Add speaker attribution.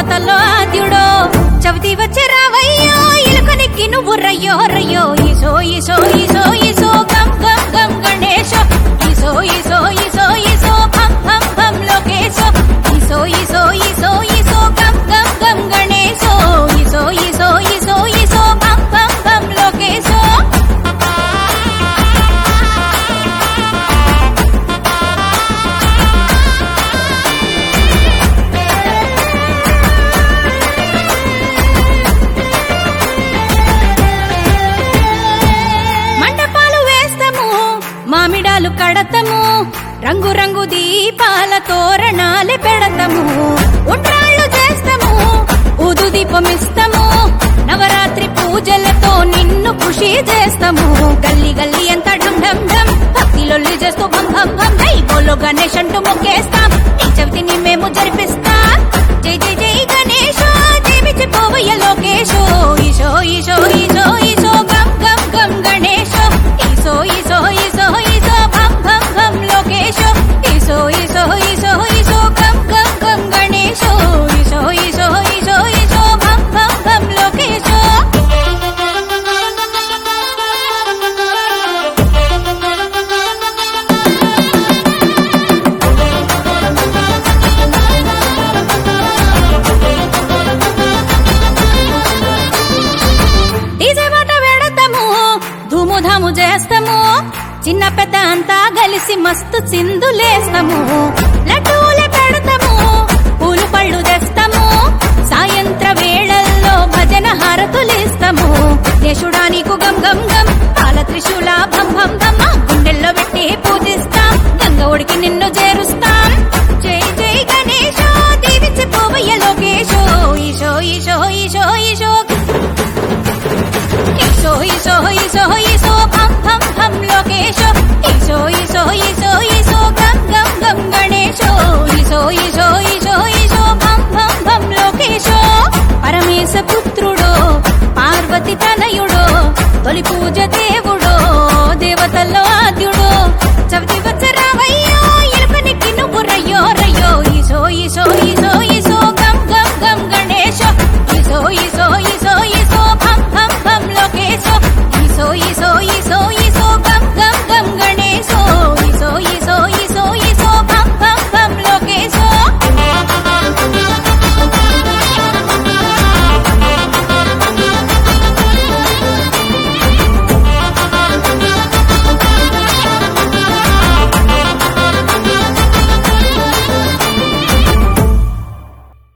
Speaker 1: దేవతల్లో ఆద్యుడో చవితి వచ్చే రావయ్యో ఇలుకనికి నువ్వు రయ్యో రయ్యో ఈసో ఈసో ఈసో ఈసో గం గం గం గణేశ ఈసో ఈసో ఈసో ఈసో భం భం భం లోకేశో ఈసో ఈసో ఈసో ఈసో గం గం గం గణేశో ఈసో ఈసో ఈసో ఈసో భం భం భం లోకేశో మండపాలు వేస్తాము మామిడాలు కడతాము రంగు రంగు దీపాల తోరణాలే పెడతాము ఉండ్రాళ్ళు చేస్తాము ఊదు దీపం ఇస్తాము నవరాత్రి పూజలతో నిన్ను ఖుషి చేస్తాము గల్లీ గల్లీ ఎంత ఢం ఢం ఢం భక్తిలొల్లి చేస్తూ భం భం భం జై బోలో గణేష్ అంటూ మొక్కేస్తాం నీ చవితిని మేము జరిపిస్తాం జై జై జై గణేశో జీవించి పోవయ్య లోకేశో ఈశో ఈశో ఈశో ఈశో గం గం గం గణేశో ఈశో ఈశో ఈశో ఈశో భం భం భం లోకేశో ఈశో ఈశో ఈశో ఈశో గం గం గం గణేశో ఈశో ఈశో ఈశో ఈశో భం భం భం లోకేశో డీజే పాట పెడతాము ధూము ధాము చేస్తాము చిన్న పెద్ద అంతా కలిసి మస్తు చిందులేస్తాము లడ్డూలే పెడతాము